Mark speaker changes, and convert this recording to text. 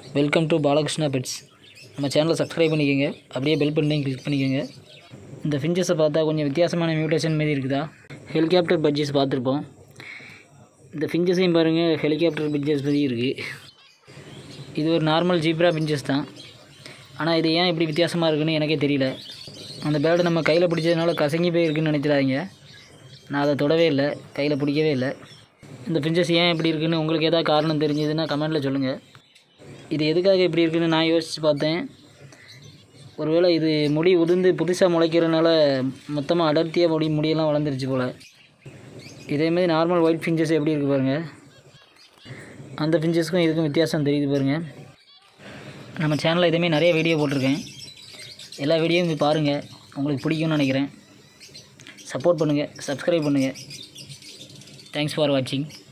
Speaker 1: welcome to Balakrishna pets நம்ம சேனலை subscribe பண்ணிக்கோங்க அப்படியே பெல் பட்டனையும் கிளிக் பண்ணிக்கோங்க இந்த ஃபிஞ்சஸை பார்த்தா கொஞ்சம் வித்தியாசமான மியூட்டேஷன் மாரி இருக்குதா ஹெலிகாப்டர் பட்ஜெஸ் பார்த்துருப்போம் இந்த ஃபிஞ்சஸையும் பாருங்கள் ஹெலிகாப்டர் பிஞ்சஸ் மாதிரி இருக்குது இது ஒரு நார்மல் ஜீப்ரா பிஞ்சஸ் தான் ஆனால் இது ஏன் இப்படி வித்தியாசமாக இருக்குன்னு எனக்கே தெரியல அந்த பேர்டு நம்ம கையில் பிடிச்சதுனால கசங்கி போயிருக்குன்னு நினைச்சிடாதீங்க நான் அதை தொடவே இல்லை கையில் பிடிக்கவே இல்லை இந்த பிஞ்சஸ் ஏன் இப்படி இருக்குன்னு உங்களுக்கு ஏதாவது காரணம் தெரிஞ்சதுன்னா கமெண்ட்டில் சொல்லுங்கள் இது எதுக்காக இப்படி இருக்குன்னு நான் யோசித்து பார்த்தேன் ஒருவேளை இது முடி உதிர்ந்து புதுசாக முளைக்கிறதுனால மொத்தமாக அடர்த்தியாக முடி முடியெல்லாம் வளர்ந்துருச்சு போல் இதேமாரி நார்மல் ஒயிட் ஃபிஞ்சஸ் எப்படி இருக்குது பாருங்கள் அந்த ஃபிஞ்சஸ்க்கும் இதுக்கும் வித்தியாசம் தெரியுது பாருங்கள் நம்ம சேனலில் இதேமாரி நிறைய வீடியோ போட்டிருக்கேன் எல்லா வீடியோவும் போய் பாருங்கள் உங்களுக்கு பிடிக்கும்னு நினைக்கிறேன் சப்போர்ட் பண்ணுங்கள் சப்ஸ்கிரைப் பண்ணுங்கள் தேங்க்ஸ் ஃபார் வாட்சிங்